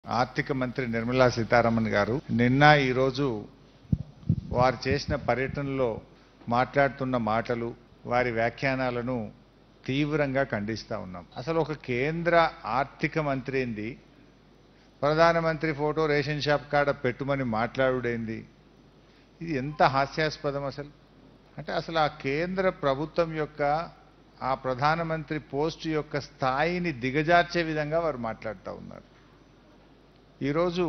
ఆర్థిక మంత్రి నిర్మలా సీతారామన్ గారు నిన్న ఈరోజు వారు చేసిన పర్యటనలో మాట్లాడుతున్న మాటలు వారి వ్యాఖ్యానాలను తీవ్రంగా ఖండిస్తా ఉన్నాం అసలు ఒక కేంద్ర ఆర్థిక మంత్రి ఏంది ప్రధానమంత్రి ఫోటో రేషన్ షాప్ కాడ పెట్టుమని మాట్లాడుడేంది ఇది ఎంత హాస్యాస్పదం అసలు అంటే అసలు ఆ కేంద్ర ప్రభుత్వం యొక్క ఆ ప్రధానమంత్రి పోస్టు యొక్క స్థాయిని దిగజార్చే విధంగా వారు మాట్లాడుతూ ఉన్నారు ఈరోజు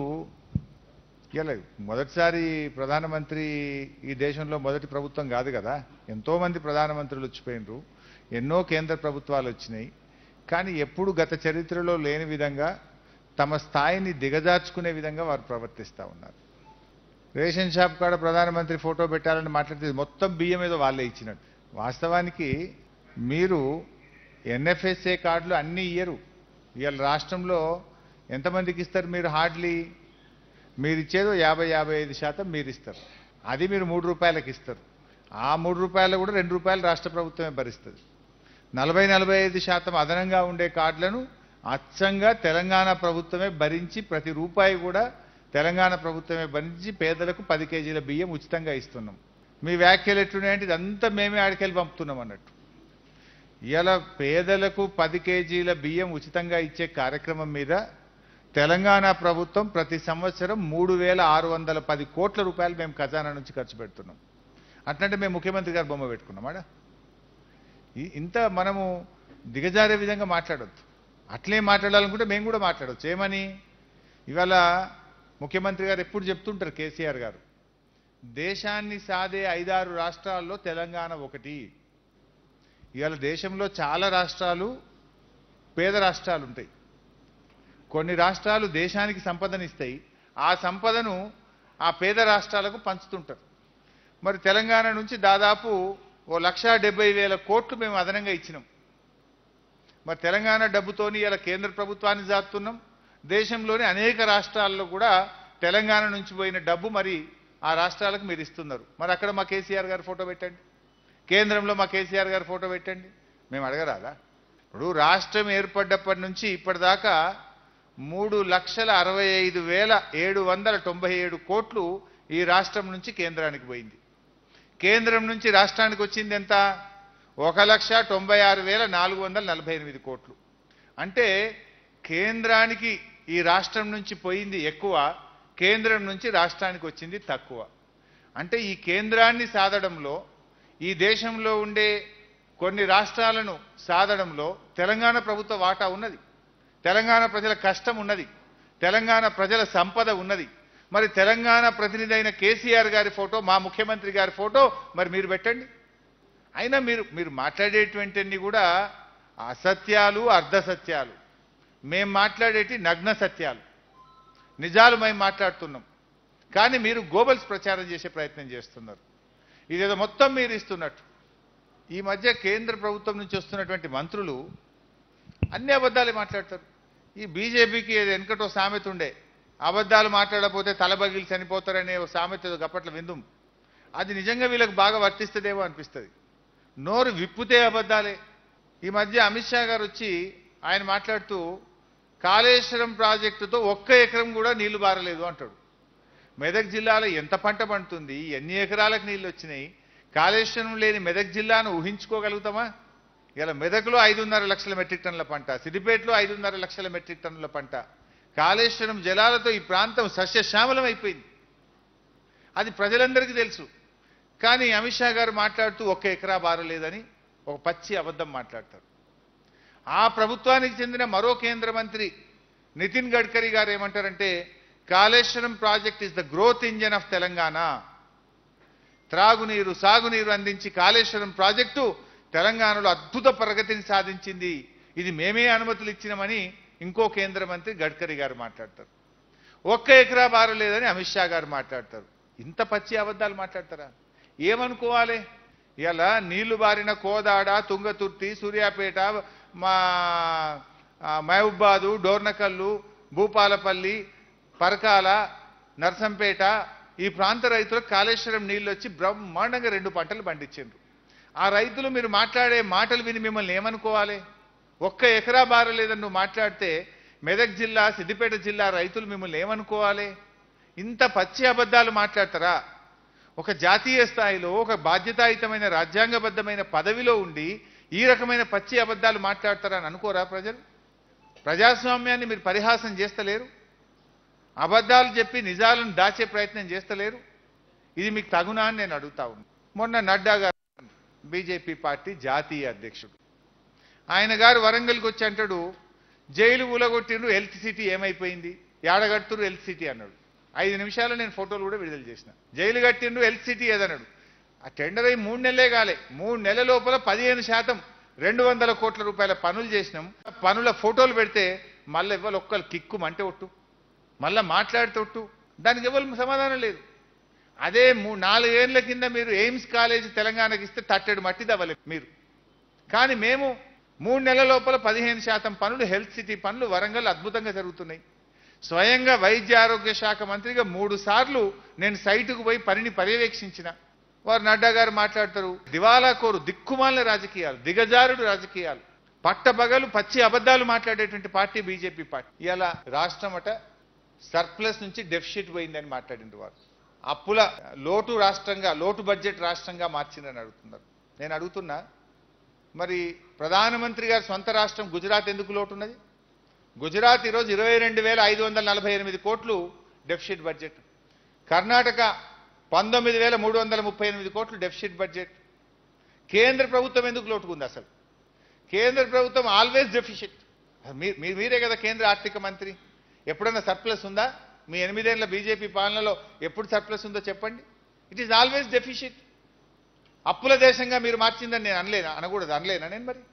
ఇలా మొదటిసారి ప్రధానమంత్రి ఈ దేశంలో మొదటి ప్రభుత్వం కాదు కదా ఎంతోమంది ప్రధానమంత్రులు వచ్చిపోయినరు ఎన్నో కేంద్ర ప్రభుత్వాలు వచ్చినాయి కానీ ఎప్పుడు గత చరిత్రలో లేని విధంగా తమ స్థాయిని దిగజార్చుకునే విధంగా వారు ప్రవర్తిస్తూ ఉన్నారు రేషన్ షాప్ కాడ ప్రధానమంత్రి ఫోటో పెట్టాలని మాట్లాడితే మొత్తం బియ్యం ఏదో వాళ్ళే ఇచ్చినట్టు వాస్తవానికి మీరు ఎన్ఎఫ్ఎస్ఏ కార్డులు అన్నీ ఇయ్యరు ఇవాళ రాష్ట్రంలో ఎంతమందికి ఇస్తారు మీరు హార్డ్లీ మీరు ఇచ్చేదో యాభై యాభై ఐదు శాతం మీరు ఇస్తారు అది మీరు మూడు రూపాయలకి ఇస్తారు ఆ మూడు రూపాయలు కూడా రెండు రూపాయలు రాష్ట్ర ప్రభుత్వమే భరిస్తుంది నలభై నలభై ఐదు శాతం అదనంగా ఉండే కార్డులను అచ్చంగా తెలంగాణ ప్రభుత్వమే భరించి ప్రతి రూపాయి కూడా తెలంగాణ ప్రభుత్వమే భరించి పేదలకు పది కేజీల బియ్యం ఉచితంగా ఇస్తున్నాం మీ వ్యాఖ్యలు ఎట్లున్నాయంటే ఇదంతా మేమే ఆడికెళ్ళి పంపుతున్నాం అన్నట్టు ఇలా పేదలకు పది కేజీల బియ్యం ఉచితంగా ఇచ్చే కార్యక్రమం మీద తెలంగాణ ప్రభుత్వం ప్రతి సంవత్సరం మూడు వేల ఆరు వందల పది కోట్ల రూపాయలు మేము ఖజానా నుంచి ఖర్చు పెడుతున్నాం అట్లంటే మేము ముఖ్యమంత్రి గారు బొమ్మ పెట్టుకున్నామాడా ఈ- ఇంత మనము దిగజారే విధంగా మాట్లాడొద్దు అట్లే మాట్లాడాలనుకుంటే మేము కూడా మాట్లాడొచ్చు ఏమని ఇవాళ ముఖ్యమంత్రి గారు ఎప్పుడు చెప్తుంటారు కేసీఆర్ గారు దేశాన్ని సాదే ఐదారు రాష్ట్రాల్లో తెలంగాణ ఒకటి ఇవాళ దేశంలో చాలా రాష్ట్రాలు పేద రాష్ట్రాలు ఉంటాయి కొన్ని రాష్ట్రాలు దేశానికి సంపదనిస్తాయి ఆ సంపదను ఆ పేద రాష్ట్రాలకు పంచుతుంటారు మరి తెలంగాణ నుంచి దాదాపు ఓ లక్ష డెబ్బై వేల కోట్లు మేము అదనంగా ఇచ్చినాం మరి తెలంగాణ డబ్బుతోని ఇలా కేంద్ర ప్రభుత్వాన్ని జాపుతున్నాం దేశంలోని అనేక రాష్ట్రాల్లో కూడా తెలంగాణ నుంచి పోయిన డబ్బు మరి ఆ రాష్ట్రాలకు మీరు ఇస్తున్నారు మరి అక్కడ మా కేసీఆర్ గారి ఫోటో పెట్టండి కేంద్రంలో మా కేసీఆర్ గారి ఫోటో పెట్టండి మేము అడగరాదా ఇప్పుడు రాష్ట్రం ఏర్పడ్డప్పటి నుంచి ఇప్పటిదాకా మూడు లక్షల అరవై ఐదు వేల ఏడు వందల తొంభై ఏడు కోట్లు ఈ రాష్ట్రం నుంచి కేంద్రానికి పోయింది కేంద్రం నుంచి రాష్ట్రానికి వచ్చింది ఎంత ఒక లక్ష తొంభై ఆరు వేల నాలుగు వందల నలభై ఎనిమిది కోట్లు అంటే కేంద్రానికి ఈ రాష్ట్రం నుంచి పోయింది ఎక్కువ కేంద్రం నుంచి రాష్ట్రానికి వచ్చింది తక్కువ అంటే ఈ కేంద్రాన్ని సాధడంలో ఈ దేశంలో ఉండే కొన్ని రాష్ట్రాలను సాధడంలో తెలంగాణ ప్రభుత్వ వాటా ఉన్నది తెలంగాణ ప్రజల కష్టం ఉన్నది తెలంగాణ ప్రజల సంపద ఉన్నది మరి తెలంగాణ ప్రతినిధి అయిన కేసీఆర్ గారి ఫోటో మా ముఖ్యమంత్రి గారి ఫోటో మరి మీరు పెట్టండి అయినా మీరు మీరు మాట్లాడేటువంటివన్నీ కూడా అసత్యాలు అర్ధసత్యాలు మేం మాట్లాడేటి నగ్న సత్యాలు నిజాలు మేము మాట్లాడుతున్నాం కానీ మీరు గోబల్స్ ప్రచారం చేసే ప్రయత్నం చేస్తున్నారు ఇదేదో మొత్తం మీరు ఇస్తున్నట్టు ఈ మధ్య కేంద్ర ప్రభుత్వం నుంచి వస్తున్నటువంటి మంత్రులు అన్ని అబద్ధాలే మాట్లాడతారు ఈ బీజేపీకి ఏదో వెనకటో సామెత ఉండే అబద్ధాలు మాట్లాడకపోతే తలబగిలి చనిపోతారనే ఓ సామెత ఏదో గప్పట్ల విందుం అది నిజంగా వీళ్ళకి బాగా వర్తిస్తుందేమో అనిపిస్తుంది నోరు విప్పితే అబద్ధాలే ఈ మధ్య అమిత్ షా గారు వచ్చి ఆయన మాట్లాడుతూ కాళేశ్వరం ప్రాజెక్టుతో ఒక్క ఎకరం కూడా నీళ్లు బారలేదు అంటాడు మెదక్ జిల్లాలో ఎంత పంట పండుతుంది ఎన్ని ఎకరాలకు నీళ్లు వచ్చినాయి కాళేశ్వరం లేని మెదక్ జిల్లాను ఊహించుకోగలుగుతామా ఇలా మెదక్లో ఐదున్నర లక్షల మెట్రిక్ టన్నుల పంట సిద్దిపేటలో ఐదున్నర లక్షల మెట్రిక్ టన్నుల పంట కాళేశ్వరం జలాలతో ఈ ప్రాంతం సస్యశ్యామలం అయిపోయింది అది ప్రజలందరికీ తెలుసు కానీ అమిత్ షా గారు మాట్లాడుతూ ఒక్క ఎకరా బారలేదని ఒక పచ్చి అబద్ధం మాట్లాడతారు ఆ ప్రభుత్వానికి చెందిన మరో కేంద్ర మంత్రి నితిన్ గడ్కరీ గారు ఏమంటారంటే Kaleshwaram project is the growth engine of Telangana త్రాగునీరు సాగునీరు అందించి కాళేశ్వరం ప్రాజెక్టు తెలంగాణలో అద్భుత ప్రగతిని సాధించింది ఇది మేమే అనుమతులు ఇచ్చినామని ఇంకో కేంద్ర మంత్రి గడ్కరీ గారు మాట్లాడతారు ఒక్క ఎకరా బారలేదని అమిత్ షా గారు మాట్లాడతారు ఇంత పచ్చి అబద్ధాలు మాట్లాడతారా ఏమనుకోవాలి ఇలా నీళ్లు బారిన కోదాడ తుంగతుర్తి సూర్యాపేట మా ఆ, మహబూబాదు డోర్నకల్లు భూపాలపల్లి పరకాల నర్సంపేట ఈ ప్రాంత రైతులకు కాళేశ్వరం నీళ్ళు వచ్చి బ్రహ్మాండంగా రెండు పంటలు పండించారు ఆ రైతులు మీరు మాట్లాడే మాటలు విని మిమ్మల్ని ఏమనుకోవాలి ఒక్క ఎకరా బారలేదని నువ్వు మాట్లాడితే మెదక్ జిల్లా సిద్దిపేట జిల్లా రైతులు మిమ్మల్ని ఏమనుకోవాలి ఇంత పచ్చి అబద్ధాలు మాట్లాడతారా ఒక జాతీయ స్థాయిలో ఒక బాధ్యతాయుతమైన రాజ్యాంగబద్ధమైన పదవిలో ఉండి ఈ రకమైన పచ్చి అబద్ధాలు మాట్లాడతారా అని అనుకోరా ప్రజలు ప్రజాస్వామ్యాన్ని మీరు పరిహాసం చేస్తలేరు అబద్ధాలు చెప్పి నిజాలను దాచే ప్రయత్నం చేస్తలేరు ఇది మీకు తగునా అని నేను అడుగుతా ఉన్నాను మొన్న నడ్డా గారు బీజేపీ పార్టీ జాతీయ అధ్యక్షుడు ఆయన గారు వరంగల్కి వచ్చి అంటాడు జైలు ఊలగొట్టిండ్రు హెల్త్ సిటీ ఏమైపోయింది ఏడగట్టురు హెల్త్ సిటీ అన్నాడు ఐదు నిమిషాలు నేను ఫోటోలు కూడా విడుదల చేసిన జైలు కట్టిండ్రు హెల్త్ సిటీ ఏదన్నాడు ఆ టెండర్ అయి మూడు నెలలే కాలే మూడు నెలల లోపల పదిహేను శాతం రెండు వందల కోట్ల రూపాయల పనులు చేసినాం పనుల ఫోటోలు పెడితే మళ్ళీ ఇవ్వాలి ఒక్కరు కిక్కు మంటే ఒట్టు మళ్ళీ మాట్లాడుతొట్టు దానికి ఎవరు సమాధానం లేదు అదే మూ నాలుగేళ్ల కింద మీరు ఎయిమ్స్ కాలేజ్ తెలంగాణకి ఇస్తే తట్టెడు మట్టి దవ్వలేదు మీరు కానీ మేము మూడు నెలల లోపల పదిహేను శాతం పనులు హెల్త్ సిటీ పనులు వరంగల్ అద్భుతంగా జరుగుతున్నాయి స్వయంగా వైద్య ఆరోగ్య శాఖ మంత్రిగా మూడు సార్లు నేను సైటుకు పోయి పనిని పర్యవేక్షించిన వారు నడ్డా గారు మాట్లాడతారు దివాలా కోరు దిక్కుమాలిన రాజకీయాలు దిగజారుడు రాజకీయాలు పట్టబగలు పచ్చి అబద్ధాలు మాట్లాడేటువంటి పార్టీ బీజేపీ పార్టీ ఇలా రాష్ట్రం అట సర్ప్లస్ నుంచి డెఫిషిట్ పోయిందని మాట్లాడింది వారు అప్పుల లోటు రాష్ట్రంగా లోటు బడ్జెట్ రాష్ట్రంగా మార్చిందని అడుగుతున్నారు నేను అడుగుతున్నా మరి ప్రధానమంత్రి గారి సొంత రాష్ట్రం గుజరాత్ ఎందుకు లోటు ఉన్నది గుజరాత్ ఈరోజు ఇరవై రెండు వేల ఐదు వందల నలభై ఎనిమిది కోట్లు డెఫిషిట్ బడ్జెట్ కర్ణాటక పంతొమ్మిది వేల మూడు వందల ముప్పై ఎనిమిది కోట్లు డెఫిషిట్ బడ్జెట్ కేంద్ర ప్రభుత్వం ఎందుకు లోటుకుంది అసలు కేంద్ర ప్రభుత్వం ఆల్వేస్ డెఫిషిట్ మీ- మీ- మీరే కదా కేంద్ర ఆర్థిక మంత్రి ఎప్పుడన్నా సర్ప్లస్ ఉందా మీ ఎనిమిదేళ్ల బీజేపీ పాలనలో ఎప్పుడు సర్ప్లస్ ఉందో చెప్పండి ఇట్ ఈస్ ఆల్వేస్ డెఫిషిట్ అప్పుల దేశంగా మీరు మార్చిందని నేను అనలేనా అనకూడదు అనలేనా నేను మరి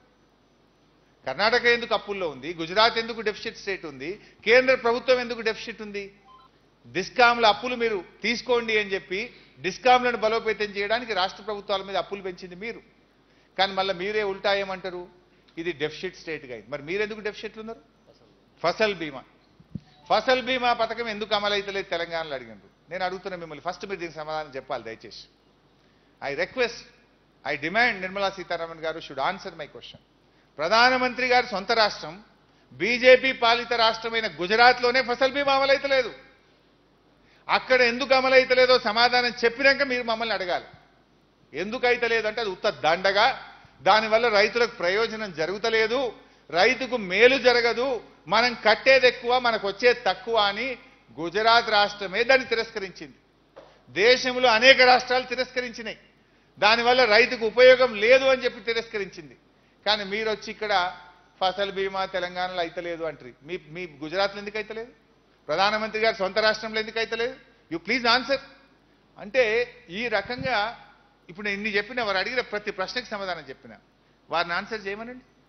కర్ణాటక ఎందుకు అప్పుల్లో ఉంది గుజరాత్ ఎందుకు డెఫిషిట్ స్టేట్ ఉంది కేంద్ర ప్రభుత్వం ఎందుకు డెఫిషిట్ ఉంది డిస్కామ్ల అప్పులు మీరు తీసుకోండి అని చెప్పి డిస్కామ్లను బలోపేతం చేయడానికి రాష్ట్ర ప్రభుత్వాల మీద అప్పులు పెంచింది మీరు కానీ మళ్ళీ మీరే ఉల్టా ఏమంటారు ఇది డెఫిషిట్ స్టేట్గా అయింది మరి మీరెందుకు డెఫిషిట్లు ఉన్నారు ఫసల్ బీమా ఫసల్ బీమా పథకం ఎందుకు అమలైతలేదు తెలంగాణలో అడిగినారు నేను అడుగుతున్నా మిమ్మల్ని ఫస్ట్ మీరు దీనికి సమాధానం చెప్పాలి దయచేసి I request I demand Nirmala Sitharaman garu should answer my question ప్రధానమంత్రి గారి సొంత రాష్ట్రం బీజేపీ పాలిత రాష్ట్రమైన గుజరాత్లోనే ఫసల్ బీమా అమలైతలేదు అక్కడ ఎందుకు అమలైతలేదో సమాధానం చెప్పినాక మీరు మమ్మల్ని అడగాలి ఎందుకు అయితలేదు అంటే అది ఉత్త దండగా దానివల్ల రైతులకు ప్రయోజనం జరుగుతలేదు రైతుకు మేలు జరగదు మనం కట్టేది ఎక్కువ మనకు వచ్చేది తక్కువ అని గుజరాత్ రాష్ట్రమే దాన్ని తిరస్కరించింది దేశంలో అనేక రాష్ట్రాలు తిరస్కరించినాయి దానివల్ల రైతుకు ఉపయోగం లేదు అని చెప్పి తిరస్కరించింది కానీ మీరు వచ్చి ఇక్కడ ఫసల్ బీమా తెలంగాణలో అయితలేదు అంటారు మీ మీ గుజరాత్లో ఎందుకు అయితలేదు ప్రధానమంత్రి గారు సొంత రాష్ట్రంలో ఎందుకు అయితలేదు యు ప్లీజ్ ఆన్సర్ అంటే ఈ రకంగా ఇప్పుడు నేను ఇన్ని చెప్పిన వారు అడిగిన ప్రతి ప్రశ్నకు సమాధానం చెప్పిన వారిని ఆన్సర్ చేయమనండి